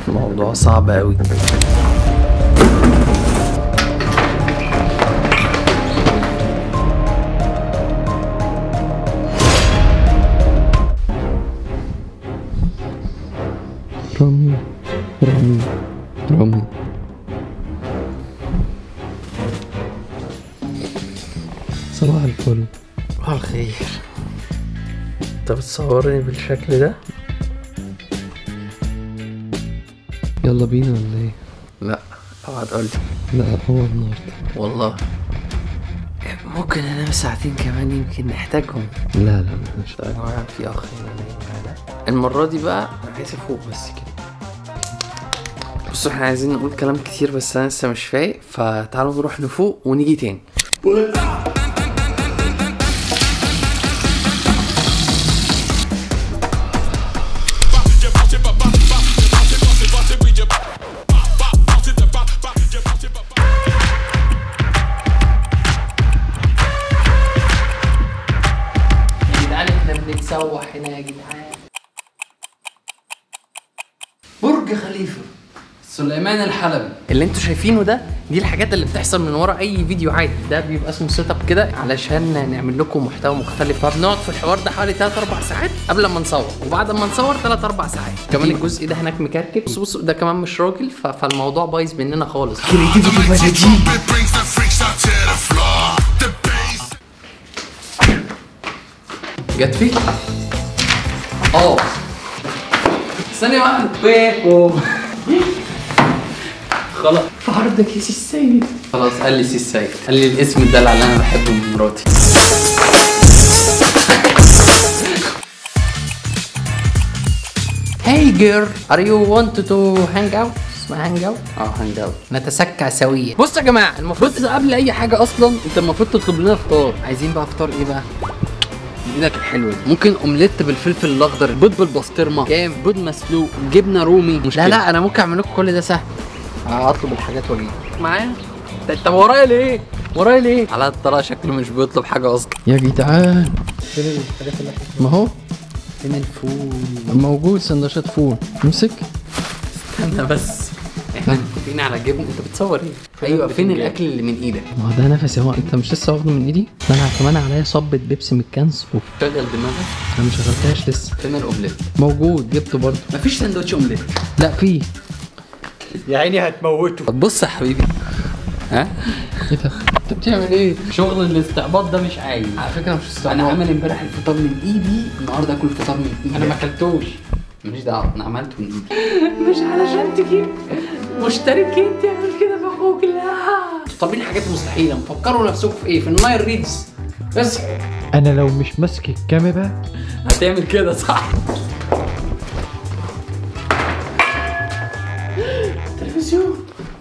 الموضوع صعب قوي رامي رامي رامي صباح الفل صباح الخير انت بتصورني بالشكل ده يلا بينا ولا ايه؟ لا اوعى تقول لا هو النهارده والله ممكن انام ساعتين كمان يمكن نحتاجهم لا لا لا مش طيب هو في اخ هنا نايم معانا المرة دي بقى أنا عايز افوق بس كده بصوا احنا عايزين نقول كلام كتير بس انا لسه مش فايق فتعالوا نروح نفوق ونيجي تاني يا جدعان احنا بنتسوح هنا يا جدعان برج خليفه سليمان الحلبي اللي انتوا شايفينه ده دي الحاجات اللي بتحصل من ورا اي فيديو عادي ده بيبقى اسمه سيت اب كده علشان نعمل لكم محتوى مختلف فبنقعد في الحوار ده حوالي 3 4 ساعات قبل ما نصور وبعد ما نصور 3 4 ساعات كمان الجزء ده هناك مكركب بصوا بصوا ده كمان مش راجل ف- فالموضوع بايظ مننا خالص It brings the freaks out to the floor. The bass. جت فيك؟ اه ثانية واحدة بيكو خلاص في عرضك يا سي السيد خلاص قال لي سي السيد قال لي الاسم الدلع اللي انا بحبه من مراتي Hey girl, are you want to hang out? اسمها هانج اوت؟ اه هانج اوت نتسكع سويا بصوا يا جماعه المفروض قبل اي حاجه اصلا انت المفروض تطلب لنا فطار عايزين بقى فطار ايه بقى؟ ايدك الحلوه دي ممكن اومليت بالفلفل الاخضر بيض بالبسطرمه كام بيض مسلوق جبنه رومي لا لا انا ممكن اعمل لكم كل ده سهل هطلب الحاجات واجيب معايا ده انت ورايا ليه ورايا ليه على الطلاق شكله مش بيطلب حاجه اصلا يا جدعان فين الحاجات اللي ما هو فين الفول موجود سندوتشات فول امسك استنى بس احنا متفقين على جبن انت بتصور ايه ايوه فين الاكل اللي من ايدك ما هو ده نفسي هو انت مش لسه واخده من ايدي ده انا كمان عليا صبة بيبسي من الكنز اوف شغل دماغك انا ما شغلتهاش لسه فين الاومليت موجود جبته برضه مفيش سندوتش اومليت لا في يا عيني هتموته طب بص يا حبيبي ها ايه ده انت بتعمل ايه شغل الاستعباط ده مش عايز على فكره مش انا استعمال عامل امبارح الفطار من ايدي النهارده اكل فطار من ايدي انا ما اكلتوش ماليش دعوه انا عملته من ايدي مش علشان تجيب مشتركين تعمل كده في اخوك لا طالبين حاجات مستحيله مفكروا نفسكم في ايه في النايل ريدز بس انا لو مش ماسك الكاميرا هتعمل كده صح تلفزيون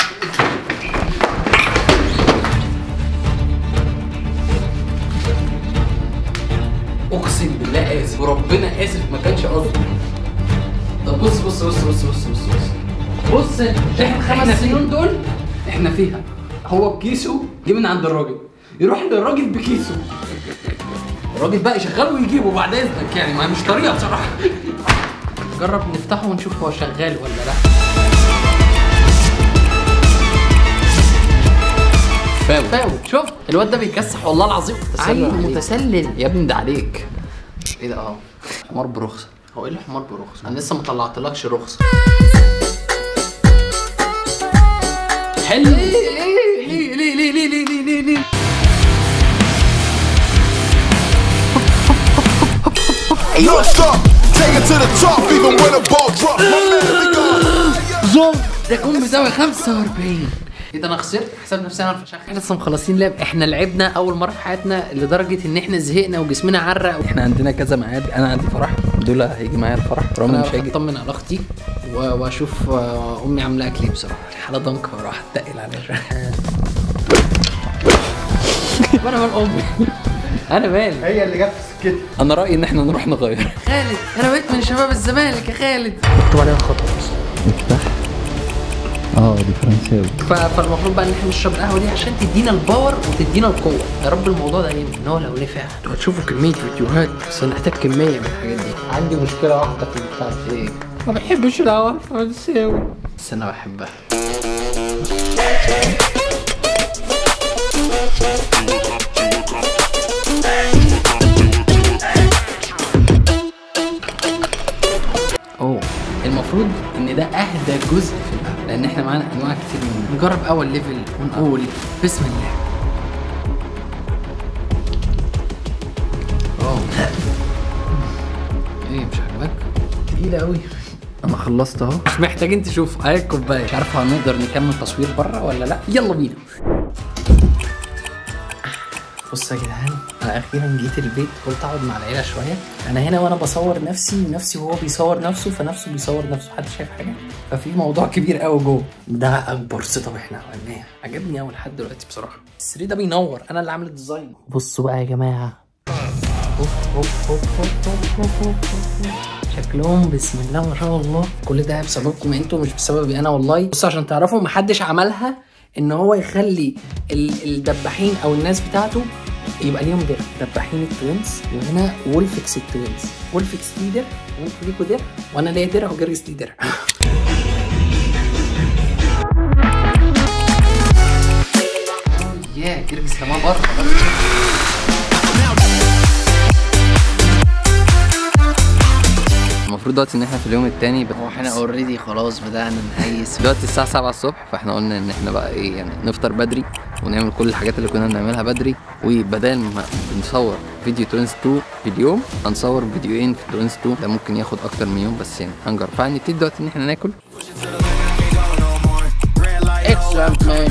اقسم بالله اسف وربنا اسف ما كانش قصدي طب بص بص بص بص بص بص بص بص احنا خمس سنين دول احنا فيها هو بكيسه جه من عند الراجل يروح للراجل بكيسه الراجل بقى يشغله ويجيبه بعد اذنك يعني ما مش طريقه بصراحه جرب نفتحه ونشوف هو شغال ولا لا فاول فاول شوف الواد ده بيكسح والله العظيم عيل متسلل يا ابني ده عليك ايه ده اه حمار برخصه هو ايه الحمار برخصه انا لسه ما طلعتلكش رخصه حلو ليه ليه ليه ليه ليه ليه ليه ليه Non stop. Take it to the top, even when the ball drops. My man, we gone. ده يكون بزاوية 45 ايه ده انا خسرت حساب نفسي انا الفشخ احنا لسه مخلصين لعب احنا لعبنا اول مره في حياتنا لدرجه ان احنا زهقنا وجسمنا عرق احنا عندنا كذا ميعاد انا عندي فرح دول هيجي معايا الفرح رامي مش هيجي اطمن على اختي و- واشوف آه، امي عامله اكل ايه بصراحه الحاله ضنك وراح اتقل عليها شويه وانا مال امي انا مالي هي اللي جت في سكتي انا رايي ان احنا نروح نغير خالد انا بقيت من شباب الزمالك يا خالد مكتوب عليها خطأ افتح اه دي فرنساوي ف- فالمفروض بقى ان احنا نشرب القهوه دي عشان تدينا الباور وتدينا القوه يا رب الموضوع ده يمكن هو لو نفع انتوا هتشوفوا كميه فيديوهات بس هنحتاج كميه من الحاجات دي عندي مشكله واحده في البتاع ايه ما بحبش القهوه الفرنساوي بس انا بحبها اوه المفروض ان ده اهدى جزء في القهوه لان احنا معانا انواع كتير منه نجرب اول ليفل ونقول بسم الله اوه ايه مش عاجبك تقيله قوي انا خلصت اهو مش محتاجين تشوفوا اهي الكوبايه مش عارف هنقدر نكمل تصوير بره ولا لا يلا بينا بصوا يا جدعان انا اخيرا جيت البيت قلت اقعد مع العيله شويه انا هنا وانا بصور نفسي ونفسي وهو بيصور نفسه فنفسه بيصور نفسه حد شايف حاجه ففي موضوع كبير قوي جوه ده اكبر سيت اب احنا عملناه عجبني قوي لحد دلوقتي بصراحه السرير ده بينور انا اللي عامل الديزاين بصوا بقى يا جماعه أوف أوف أوف أوف أوف أوف أوف أوف. شكلهم بسم الله ما شاء الله كل ده بسببكم انتوا مش بسببي انا والله بصوا عشان تعرفوا محدش عملها ان هو يخلي ال- الدباحين او الناس بتاعته يبقى ليهم درع دباحين التوينز وهنا وولفكس التوينز وولفكس ليه درع وانتوا ليكوا درع وانا ليا درع وجرجس ليه درع يا جرجس كمان بره المفروض دلوقتي ان احنا في اليوم التاني هو احنا اوريدي خلاص بدأنا نهيس دلوقتي الساعة 7 الصبح فاحنا قلنا ان احنا بقى ايه يعني نفطر بدري ونعمل كل الحاجات اللي كنا بنعملها بدري وبدل ما بنصور فيديو تونس 2 في اليوم هنصور فيديوهين في تونس 2 ده ممكن ياخد اكتر من يوم بس يعني هنجرب فهنبتدي دلوقتي ان احنا ناكل اكسلنت مان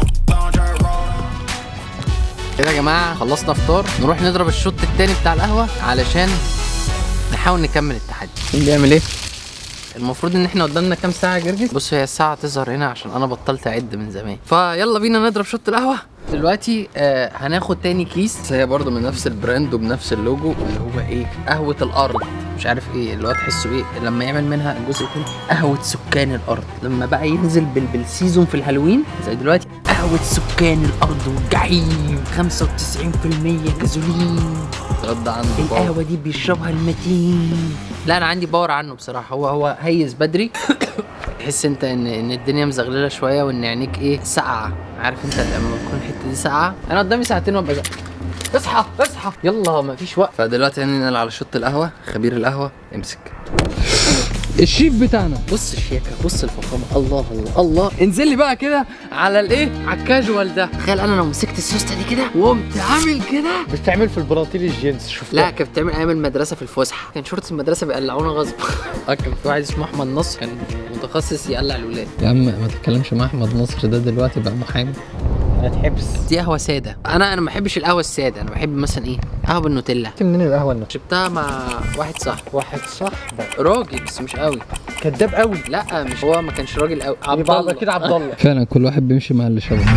كده يا جماعه خلصنا فطار نروح نضرب الشوط التاني بتاع القهوه علشان نحاول نكمل التحدي مين بيعمل ايه؟ المفروض ان احنا قدامنا كام ساعه يا جرجس بص هي الساعه تظهر هنا عشان انا بطلت اعد من زمان فيلا بينا نضرب شوط القهوه دلوقتي آه هناخد تاني كيس بس هي برضه من نفس البراند وبنفس اللوجو اللي هو ايه قهوه الارض مش عارف ايه اللي هو تحسه ايه لما يعمل منها الجزء التاني قهوه سكان الارض لما بقى ينزل بال بالسيزون في الهالوين زي دلوقتي قهوه سكان الارض والجحيم 95% جازولين رد عنده باور. القهوه دي بيشربها المتين لا انا عندي باور عنه بصراحه هو هو هيز بدري تحس انت ان ان الدنيا مزغلله شويه وان عينيك ايه ساقعه عارف انت لما تكون الحته دي ساقعه انا قدامي ساعتين وابقى زق. اصحى اصحى يلا مفيش وقت فدلوقتي هننقل على شط القهوة خبير القهوة امسك الشيف بتاعنا بص الشياكه بص الفخامه الله الله الله انزل لي بقى كده على الايه على الكاجوال ده تخيل انا لو مسكت السوسته دي كده وقمت عامل كده بتعمل في البناطيل الجينز شفتها لا كانت بتعمل ايام المدرسه في الفسحه كان شرطه المدرسه بيقلعونا غصب آه، كان في واحد اسمه احمد نصر كان متخصص يقلع الولاد يا عم ما تتكلمش مع احمد نصر ده دلوقتي بقى محامي هتحبس دي قهوه ساده انا انا ما بحبش القهوه الساده انا بحب مثلا ايه قهوه بالنوتيلا منين القهوه النهارده شربتها مع واحد صاحبي واحد صح راجل بس مش قوي كداب قوي لا مش هو ما كانش راجل قوي عبد يبقى الله اكيد عبد الله فعلا كل واحد بيمشي مع اللي شبهه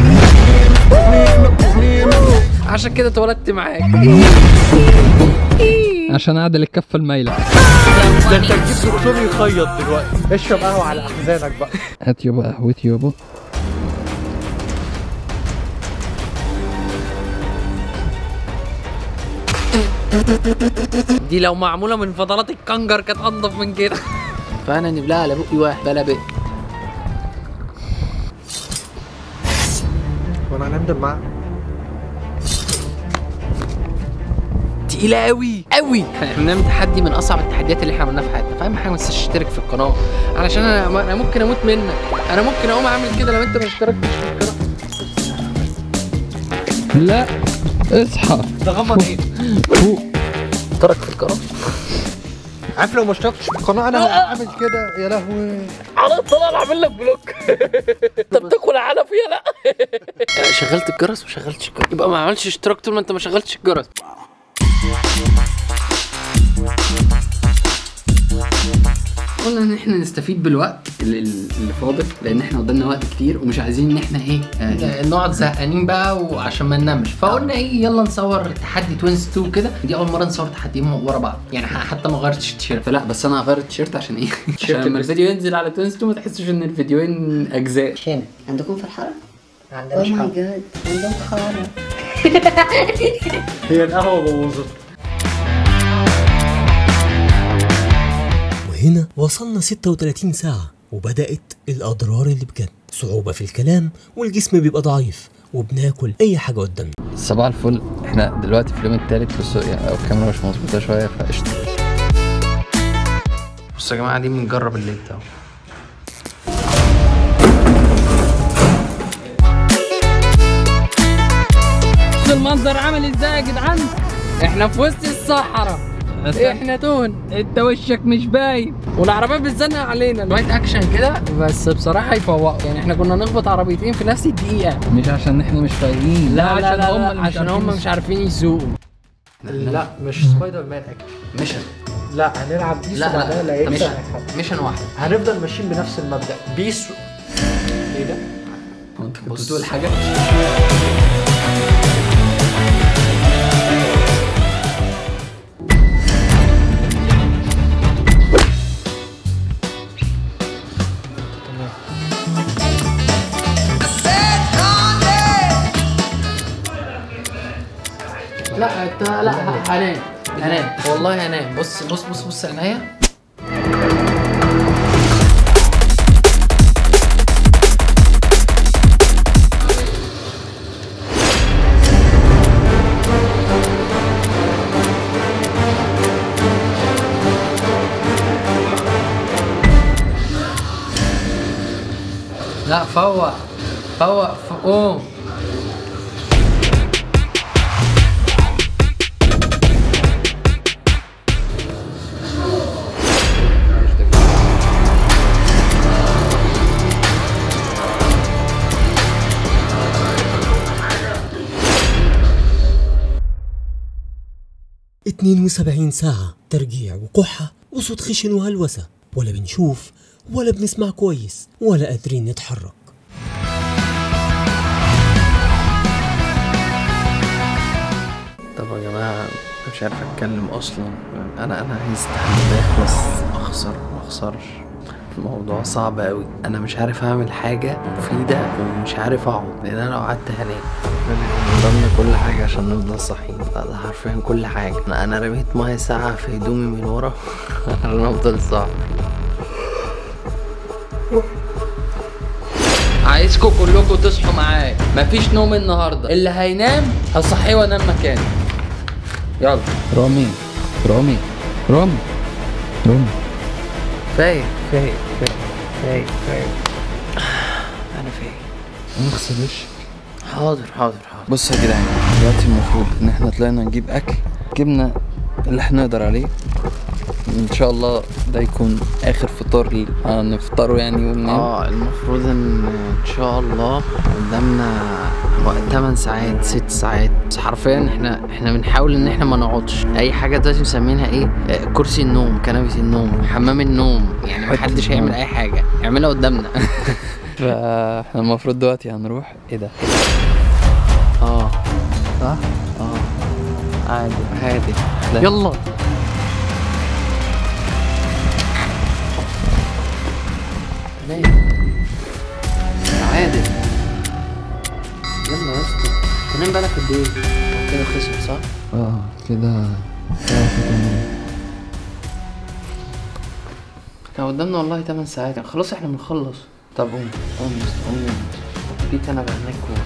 عشان كده اتولدت معاك عشان اعدل الكفه المايله ده انت تجيب دكتور يخيط دلوقتي اشرب قهوه على احزانك بقى هات يابا قهوتي يابا دي لو معموله من فضلات الكنجر كانت انضف من كده فانا نبلها على بقي واحد بلا بقي وانا هنندم معاه تقيله قوي قوي احنا بنعمل تحدي من اصعب التحديات اللي احنا عملناها في حياتنا فاهم حاجه ما تنساش تشترك في القناه علشان انا انا ممكن اموت منك انا ممكن اقوم اعمل كده لو انت ما اشتركتش في القناه لا اصحى ده غمض ايه فوق اشترك في القناه عارف لو ما اشتركتش في القناه انا هعمل كده يا لهوي على الطلاق اعمل لك بلوك انت بتاكل علف يا لا شغلت الجرس ما شغلتش الجرس يبقى ما عملتش اشتراك طول ما انت ما شغلتش الجرس قلنا ان احنا نستفيد بالوقت اللي, اللي فاضل لان احنا قدامنا وقت كتير ومش عايزين ان احنا ايه آه نقعد زهقانين بقى وعشان ما ننامش فقلنا ايه يلا نصور تحدي توينز 2 كده دي اول مره نصور تحديين ورا بعض يعني ح- حتى ما غيرتش التيشيرت فلا بس انا هغير التيشيرت عشان ايه عشان لما الفيديو ينزل على توينز 2 ما تحسوش ان الفيديوهين اجزاء عندكم في الحارة؟ اوه ماي جاد عندهم حارة هي القهوه بوظت وهنا وصلنا 36 ساعة وبدأت الأضرار اللي بجد صعوبة في الكلام والجسم بيبقى ضعيف وبناكل أي حاجة قدامنا صباح الفل احنا دلوقتي في اليوم التالت بس يعني الكاميرا مش مظبوطه شويه فقشطه بصوا يا جماعه دي بنجرب الليد اهو بصوا المنظر عامل ازاي يا جدعان احنا في وسط الصحراء احنا تون انت وشك مش باين والعربيات بتزنق علينا شويه اكشن كده بس بصراحه يفوقوا يعني احنا كنا نخبط عربيتين في نفس الدقيقه مش عشان احنا مش فايقين لا لا لا, لا, لا عشان هم مش عارفين يسوقوا لا مش سبايدر مان اكشن مشن لا هنلعب بيس لا وبعدها لا لعيبة مشن هنلعب. مشن واحد هنفضل ماشيين بنفس المبدأ بيس و... ايه ده؟ هو انت كنت بتقول حاجه لا انت لا هنام هنام والله هنام بص بص بص بص عينيا لا فوق فوق قوم اتنين وسبعين ساعة ترجيع وكحة وصوت خشن وهلوسة ولا بنشوف ولا بنسمع كويس ولا قادرين نتحرك طب يا جماعه مش عارف اتكلم اصلا انا انا عايز التحدي ده يخلص اخسر ما اخسرش الموضوع صعب قوي انا مش عارف اعمل حاجه مفيده ومش عارف اقعد لان انا لو قعدت هنام من ضمن كل حاجه عشان نفضل صاحيين لا ده حرفيا كل حاجه انا انا رميت ميه ساقعه في هدومي من ورا عشان افضل صاحي عايزكم كلكم تصحوا معايا مفيش نوم النهارده اللي هينام هصحيه وانام مكانه يلا رامي رامي رامي رامي فايق فايق فايق فايق فايق انا فايق نغسل وشك حاضر حاضر حاضر بص يا جدعان دلوقتي المفروض ان احنا طلعنا نجيب اكل جبنا اللي احنا نقدر عليه ان شاء الله ده يكون اخر فطار لي هنفطره يعني وننام اه المفروض ان ان شاء الله قدامنا وقت 8 ساعات 6 ساعات بس حرفيا احنا احنا بنحاول ان احنا ما نقعدش اي حاجه دلوقتي مسمينها ايه آه، كرسي النوم كنبه النوم حمام النوم يعني محدش هيعمل اي حاجه اعملها قدامنا فاحنا المفروض دلوقتي هنروح ايه ده إيه ده؟ اه صح اه عادي عادي لا. يلا عادي يلا يا اسطى تنام بالك قد ايه؟ كده خسر صح؟ اه كده كان قدامنا والله 8 ساعات يعني خلاص احنا بنخلص طب قوم قوم يا اسطى قوم في كنبة هناك جوه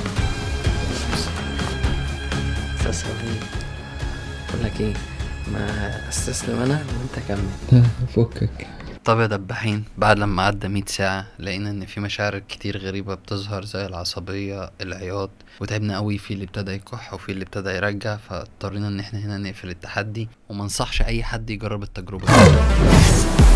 استسلم ايه؟ بقول لك ايه؟ ما استسلم انا وانت كمل فكك طب يا دباحين بعد لما عدى 100 ساعة لقينا ان في مشاعر كتير غريبة بتظهر زي العصبية العياط وتعبنا قوي في اللي ابتدى يكح وفي اللي ابتدى يرجع فاضطرينا ان احنا هنا نقفل التحدي وما انصحش اي حد يجرب التجربة دي